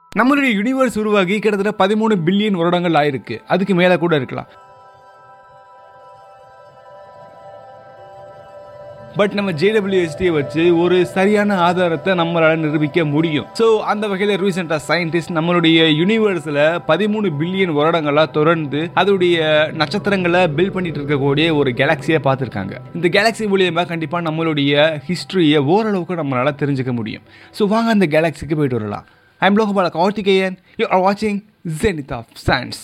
நம்மளுடைய யூனிவர்ஸ் உருவாகி கிட்டத்தட்ட பதிமூணு பில்லியன் வருடங்கள் ஆயிருக்கு அதுக்கு மேலே கூட இருக்கலாம் பட் நம்ம ஜேடபிள்யூஎஸ்டியை வச்சு ஒரு சரியான ஆதாரத்தை நம்மளால் நிரூபிக்க முடியும் ஸோ அந்த வகையில் ரீசெண்டாக சயின்டிஸ்ட் நம்மளுடைய யூனிவர்ஸில் பதிமூணு பில்லியன் வருடங்களாக தொடர்ந்து அதோடைய நட்சத்திரங்களை பில்ட் பண்ணிட்டு இருக்கக்கூடிய ஒரு கேலக்சியை பார்த்துருக்காங்க இந்த கேலக்சி மூலியமாக கண்டிப்பாக நம்மளுடைய ஹிஸ்ட்ரியை ஓரளவுக்கு நம்மளால் தெரிஞ்சுக்க முடியும் ஸோ வாங்க அந்த கேலக்சிக்கு போயிட்டு வரலாம் I'm Logapala Karthikeyan you are வாட்சிங் ஜெனித் ஆஃப் சயின்ஸ்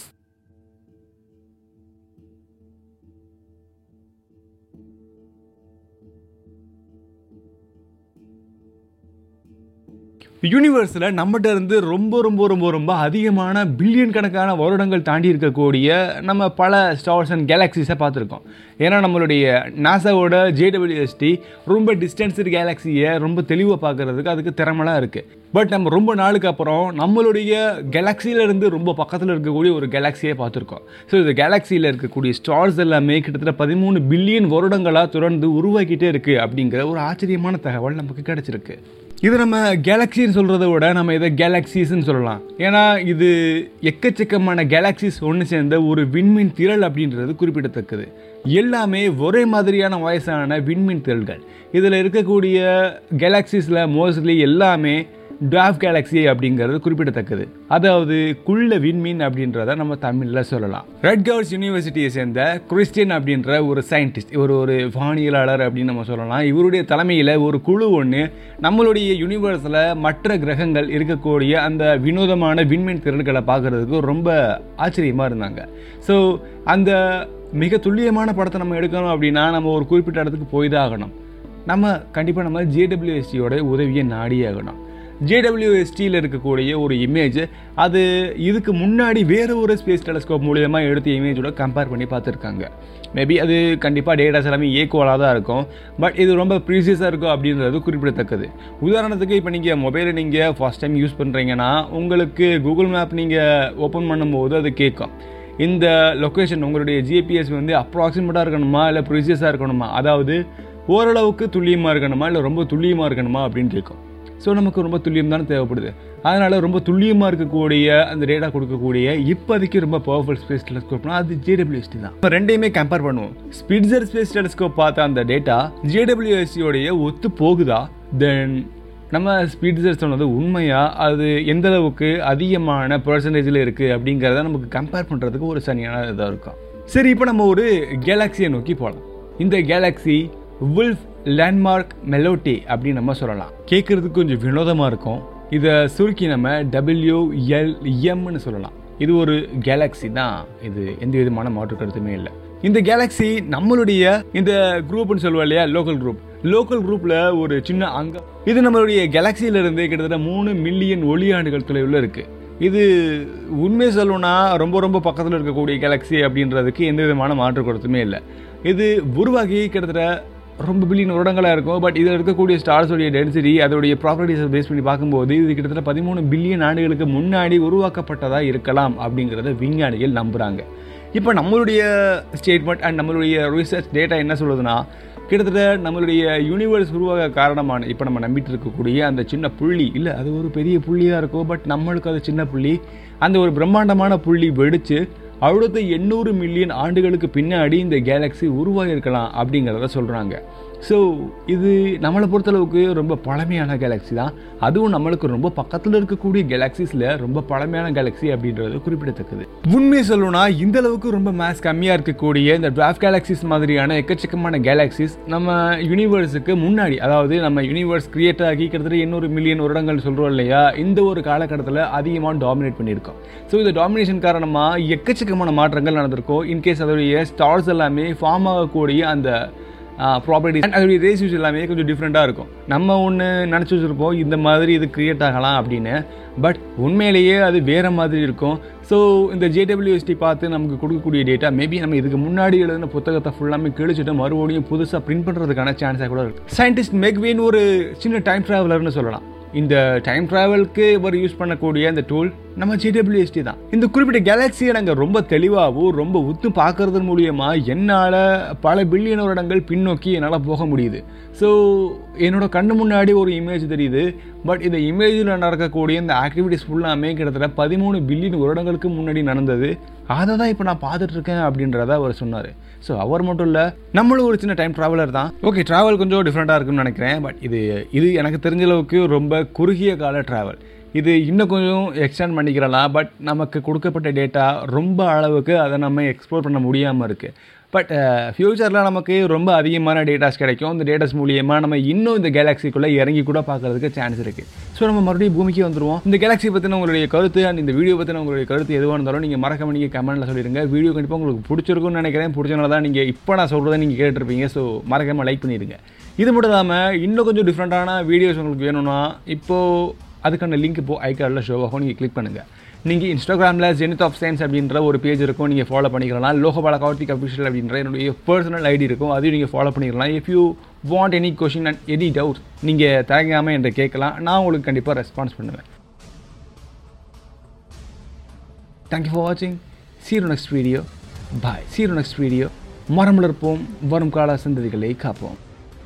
யூனிவர்ஸில் நம்மகிட்ட இருந்து ரொம்ப ரொம்ப ரொம்ப ரொம்ப அதிகமான பில்லியன் கணக்கான வருடங்கள் தாண்டி இருக்கக்கூடிய நம்ம பல ஸ்டார்ஸ் அண்ட் கேலக்ஸிஸை பார்த்துருக்கோம் ஏன்னா நம்மளுடைய நாசாவோட ஜேடபிள்யூஎஸ்டி ரொம்ப டிஸ்டன்ஸ்டு கேலக்ஸியை ரொம்ப தெளிவாக பார்க்குறதுக்கு அதுக்கு திறமெல்லாம் இருக்குது பட் நம்ம ரொம்ப நாளுக்கு அப்புறம் நம்மளுடைய கேலக்சியிலேருந்து ரொம்ப பக்கத்தில் இருக்கக்கூடிய ஒரு கேலக்ஸியை பார்த்துருக்கோம் ஸோ இந்த கேலக்சியில் இருக்கக்கூடிய ஸ்டார்ஸ் எல்லாமே கிட்டத்தட்ட பதிமூணு பில்லியன் வருடங்களாக தொடர்ந்து உருவாக்கிட்டே இருக்குது அப்படிங்கிற ஒரு ஆச்சரியமான தகவல் நமக்கு கிடச்சிருக்கு இது நம்ம கேலக்சின்னு சொல்கிறத விட நம்ம இதை கேலக்சிஸ்ன்னு சொல்லலாம் ஏன்னா இது எக்கச்சக்கமான கேலக்சிஸ் ஒன்று சேர்ந்த ஒரு விண்மீன் திரள் அப்படின்றது குறிப்பிடத்தக்கது எல்லாமே ஒரே மாதிரியான வயசான விண்மீன் திரள்கள் இதில் இருக்கக்கூடிய கேலக்சிஸில் மோஸ்ட்லி எல்லாமே டாஃப் கேலக்ஸி அப்படிங்கிறது குறிப்பிடத்தக்கது அதாவது குள்ள விண்மீன் அப்படின்றத நம்ம தமிழில் சொல்லலாம் ரெட் கவர்ஸ் யூனிவர்சிட்டியை சேர்ந்த கிறிஸ்டியன் அப்படின்ற ஒரு சயின்டிஸ்ட் இவர் ஒரு வானியலாளர் அப்படின்னு நம்ம சொல்லலாம் இவருடைய தலைமையில் ஒரு குழு ஒன்று நம்மளுடைய யூனிவர்ஸில் மற்ற கிரகங்கள் இருக்கக்கூடிய அந்த வினோதமான விண்மீன் திரள்களை பார்க்குறதுக்கு ரொம்ப ஆச்சரியமாக இருந்தாங்க ஸோ அந்த மிக துல்லியமான படத்தை நம்ம எடுக்கணும் அப்படின்னா நம்ம ஒரு குறிப்பிட்ட இடத்துக்கு போய் தான் ஆகணும் நம்ம கண்டிப்பாக நம்ம ஜேடபிள்யூஎஸ்டியோட உதவியை நாடியே ஆகணும் ஜேடபிள்யூஎஸ்டியில் இருக்கக்கூடிய ஒரு இமேஜ் அது இதுக்கு முன்னாடி வேறு ஒரு ஸ்பேஸ் டெலஸ்கோப் மூலியமாக எடுத்த இமேஜோட கம்பேர் பண்ணி பார்த்துருக்காங்க மேபி அது கண்டிப்பாக டேட்டாஸ் எல்லாமே ஈக்குவலாக தான் இருக்கும் பட் இது ரொம்ப ப்ரீசியஸாக இருக்கும் அப்படின்றது குறிப்பிடத்தக்கது உதாரணத்துக்கு இப்போ நீங்கள் மொபைலை நீங்கள் ஃபஸ்ட் டைம் யூஸ் பண்ணுறீங்கன்னா உங்களுக்கு கூகுள் மேப் நீங்கள் ஓப்பன் பண்ணும்போது அது கேட்கும் இந்த லொக்கேஷன் உங்களுடைய ஜிபிஎஸ் வந்து அப்ராக்சிமேட்டாக இருக்கணுமா இல்லை ப்ரீசியஸாக இருக்கணுமா அதாவது ஓரளவுக்கு துல்லியமாக இருக்கணுமா இல்லை ரொம்ப துல்லியமாக இருக்கணுமா அப்படின்னு இருக்கும் ஸோ நமக்கு ரொம்ப துல்லியம் தானே தேவைப்படுது அதனால் ரொம்ப துல்லியமாக இருக்கக்கூடிய அந்த டேட்டா கொடுக்கக்கூடிய இப்போதைக்கு ரொம்ப பவர்ஃபுல் ஸ்பேஸ் டெலஸ்கோப்னா அது ஜேடபிள்யூஎஸ்டி தான் இப்போ ரெண்டையுமே கம்பேர் பண்ணுவோம் ஸ்பிட்சர் ஸ்பேஸ் டெலஸ்கோப் பார்த்த அந்த டேட்டா ஜேடபிள்யூஎஸ்டியோடைய ஒத்து போகுதா தென் நம்ம ஸ்பீட்ஸர் சொன்னது உண்மையா அது எந்த அளவுக்கு அதிகமான பர்சன்டேஜில் இருக்குது அப்படிங்கிறத நமக்கு கம்பேர் பண்ணுறதுக்கு ஒரு சரியான இதாக இருக்கும் சரி இப்போ நம்ம ஒரு கேலக்ஸியை நோக்கி போகலாம் இந்த கேலக்ஸி வுல்ஃப் லேண்ட்மார்க் மெலோட்டி அப்படின்னு நம்ம சொல்லலாம் கேட்குறதுக்கு கொஞ்சம் வினோதமாக இருக்கும் இதை சுருக்கி நம்ம டபிள்யூஎல்எம்னு சொல்லலாம் இது ஒரு கேலக்ஸி தான் இது எந்த விதமான மாற்று கருத்துமே இல்லை இந்த கேலக்ஸி நம்மளுடைய இந்த குரூப்னு சொல்லுவோம் இல்லையா லோக்கல் குரூப் லோக்கல் குரூப்பில் ஒரு சின்ன அங்கம் இது நம்மளுடைய கேலக்சியிலிருந்து கிட்டத்தட்ட மூணு மில்லியன் ஒளியாண்டுகள் தொலைவில் இருக்குது இது உண்மை சொல்லணும்னா ரொம்ப ரொம்ப பக்கத்தில் இருக்கக்கூடிய கேலக்ஸி அப்படின்றதுக்கு எந்த விதமான மாற்று கருத்துமே இல்லை இது உருவாகி கிட்டத்தட்ட ரொம்ப பில்லியன் வருடங்களாக இருக்கும் பட் இதில் இருக்கக்கூடிய ஸ்டார்ஸோடைய டென்சிட்டி அதோடைய ப்ராப்பர்ட்டிஸை பேஸ் பண்ணி பார்க்கும்போது இது கிட்டத்தட்ட பதிமூணு பில்லியன் ஆண்டுகளுக்கு முன்னாடி உருவாக்கப்பட்டதாக இருக்கலாம் அப்படிங்கிறத விஞ்ஞானிகள் நம்புகிறாங்க இப்போ நம்மளுடைய ஸ்டேட்மெண்ட் அண்ட் நம்மளுடைய ரிசர்ச் டேட்டா என்ன சொல்லுதுன்னா கிட்டத்தட்ட நம்மளுடைய யூனிவர்ஸ் உருவாக காரணமான இப்போ நம்ம நம்பிட்டு இருக்கக்கூடிய அந்த சின்ன புள்ளி இல்லை அது ஒரு பெரிய புள்ளியாக இருக்கும் பட் நம்மளுக்கு அது சின்ன புள்ளி அந்த ஒரு பிரம்மாண்டமான புள்ளி வெடித்து அடுத்த எண்ணூறு மில்லியன் ஆண்டுகளுக்கு பின்னாடி இந்த கேலக்ஸி உருவாகிருக்கலாம் அப்படிங்கிறத சொல்கிறாங்க ஸோ இது நம்மளை பொறுத்தளவுக்கு ரொம்ப பழமையான கேலக்ஸி தான் அதுவும் நம்மளுக்கு ரொம்ப பக்கத்தில் இருக்கக்கூடிய கேலக்ஸிஸில் ரொம்ப பழமையான கேலக்ஸி அப்படின்றது குறிப்பிடத்தக்கது உண்மை சொல்லணும்னா இந்த அளவுக்கு ரொம்ப மேஸ் கம்மியாக இருக்கக்கூடிய இந்த டிராஃப்ட் கேலக்ஸிஸ் மாதிரியான எக்கச்சக்கமான கேலக்ஸிஸ் நம்ம யூனிவர்ஸுக்கு முன்னாடி அதாவது நம்ம யூனிவர்ஸ் கிரியேட் ஆகி கிட்டத்தட்ட எண்ணூறு மில்லியன் வருடங்கள் சொல்கிறோம் இல்லையா இந்த ஒரு காலகட்டத்தில் அதிகமாக டாமினேட் பண்ணியிருக்கோம் ஸோ இந்த டாமினேஷன் காரணமாக எக்கச்சக்கமான மாற்றங்கள் நடந்திருக்கும் இன்கேஸ் அதோடைய ஸ்டார்ஸ் எல்லாமே ஃபார்ம் ஆகக்கூடிய அந்த ப்ராப்பர்ட்டி அதோடைய ரேசியூஸ் எல்லாமே கொஞ்சம் டிஃப்ரெண்ட்டாக இருக்கும் நம்ம ஒன்று நினச்சி வச்சுருப்போம் இந்த மாதிரி இது க்ரியேட் ஆகலாம் அப்படின்னு பட் உண்மையிலேயே அது வேறு மாதிரி இருக்கும் ஸோ இந்த ஜேடபிள்யூஎஸ்டி பார்த்து நமக்கு கொடுக்கக்கூடிய டேட்டா மேபி நம்ம இதுக்கு முன்னாடி எழுதின புத்தகத்தை ஃபுல்லாமே கிழிச்சிட்டு மறுபடியும் புதுசாக பிரிண்ட் பண்ணுறதுக்கான சான்ஸாக கூட இருக்குது சயின்டிஸ்ட் மெக்வின் ஒரு சின்ன டைம் ட்ராவலர்னு சொல்லலாம் இந்த டைம் ட்ராவலுக்கு இவர் யூஸ் பண்ணக்கூடிய இந்த டூல் நம்ம ஜேடபிள்யூஎஸ்டி தான் இந்த குறிப்பிட்ட கேலக்சியை நாங்கள் ரொம்ப தெளிவாகவும் ரொம்ப உத்து பார்க்கறது மூலியமா என்னால் பல பில்லியன் வருடங்கள் பின்னோக்கி என்னால் போக முடியுது ஸோ என்னோட கண்ணு முன்னாடி ஒரு இமேஜ் தெரியுது பட் இந்த இமேஜில் நடக்கக்கூடிய இந்த ஆக்டிவிட்டிஸ் ஃபுல்லாமே கிட்டத்தட்ட பதிமூணு பில்லியன் வருடங்களுக்கு முன்னாடி நடந்தது அதை தான் இப்போ நான் பார்த்துட்டு இருக்கேன் அப்படின்றத அவர் சொன்னார் ஸோ அவர் மட்டும் இல்லை நம்மளும் ஒரு சின்ன டைம் ட்ராவலர் தான் ஓகே ட்ராவல் கொஞ்சம் டிஃப்ரெண்ட்டாக இருக்குன்னு நினைக்கிறேன் பட் இது இது எனக்கு தெரிஞ்ச அளவுக்கு ரொம்ப குறுகிய கால ட்ராவல் இது இன்னும் கொஞ்சம் எக்ஸ்டெண்ட் பண்ணிக்கிறலாம் பட் நமக்கு கொடுக்கப்பட்ட டேட்டா ரொம்ப அளவுக்கு அதை நம்ம எக்ஸ்ப்ளோர் பண்ண முடியாமல் இருக்குது பட் ஃப்யூச்சரில் நமக்கு ரொம்ப அதிகமான டேட்டாஸ் கிடைக்கும் இந்த டேட்டாஸ் மூலியமாக நம்ம இன்னும் இந்த கேலாக்சிக்குள்ளே இறங்கி கூட பார்க்கறதுக்கு சான்ஸ் இருக்குது ஸோ நம்ம மறுபடியும் பூமிக்கு வந்துருவோம் இந்த கேலாக்சி பற்றின உங்களுடைய கருத்து அண்ட் இந்த வீடியோ பற்றின உங்களுடைய கருத்து எதுவாக இருந்தாலும் நீங்கள் மறக்காம நீங்கள் கமெண்ட்டில் சொல்லிடுங்க வீடியோ கண்டிப்பாக உங்களுக்கு பிடிச்சிருக்கும்னு நினைக்கிறேன் பிடிச்சனால தான் நீங்கள் இப்போ நான் சொல்கிறத நீங்கள் கேட்டிருப்பீங்க ஸோ மறக்காமல் லைக் பண்ணிடுங்க இது மட்டும் இல்லாமல் இன்னும் கொஞ்சம் டிஃப்ரெண்ட்டான வீடியோஸ் உங்களுக்கு வேணும்னா இப்போது அதுக்கான லிங்க் இப்போ ஐகார்டில் ஷோ ஆகும் நீங்கள் கிளிக் பண்ணுங்கள் நீங்கள் இன்ஸ்டாகிராமில் ஜெனித் ஆஃப் சயின்ஸ் அப்படின்ற ஒரு பேஜ் இருக்கும் நீங்கள் ஃபாலோ பண்ணிக்கலாம் லோகபால கார்த்திக் அஃபிஷியல் அப்படின்ற என்னுடைய பர்சனல் ஐடி இருக்கும் அதையும் நீங்கள் ஃபாலோ பண்ணிக்கலாம் if you want any question and any doubt நீங்கள் தயங்காமல் என்கிட்ட கேட்கலாம் நான் உங்களுக்கு கண்டிப்பாக ரெஸ்பான்ஸ் பண்ணுவேன் தேங்க்யூ ஃபார் வாட்சிங் சீரோ நெக்ஸ்ட் வீடியோ பாய் சீரோ நெக்ஸ்ட் வீடியோ மரம் வளர்ப்போம் வரும் கால சந்ததிகளை காப்போம்